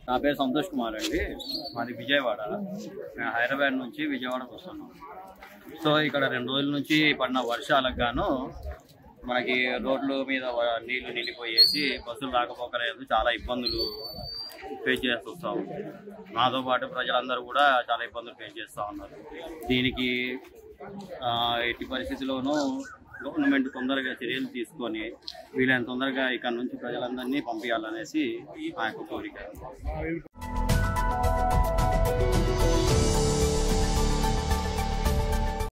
నా పేరు సంతోష్ కుమార్ అండి మాది విజయవాడ మేము హైదరాబాద్ నుంచి విజయవాడకు వస్తున్నాం సో ఇక్కడ రెండు రోజుల నుంచి పడిన వర్షాలకు గాను మనకి రోడ్ల మీద వ- నీళ్లు నిండిపోయేసి బస్సులు రాకపోకలేదు చాలా ఇబ్బందులు ఫేస్ చేస్తూ వస్తాం నాతో పాటు ప్రజలందరూ కూడా చాలా ఇబ్బందులు ఫేస్ చేస్తూ ఉన్నారు దీనికి ఆ, ఎట్టి పరిస్థితిలోనూ గవర్నమెంట్ తొందరగా చర్యలు తీసుకొని వీలైన తొందరగా ఇక్కడ నుంచి ప్రజలందరినీ పంపించాలనేసి మా యొక్క కోరిక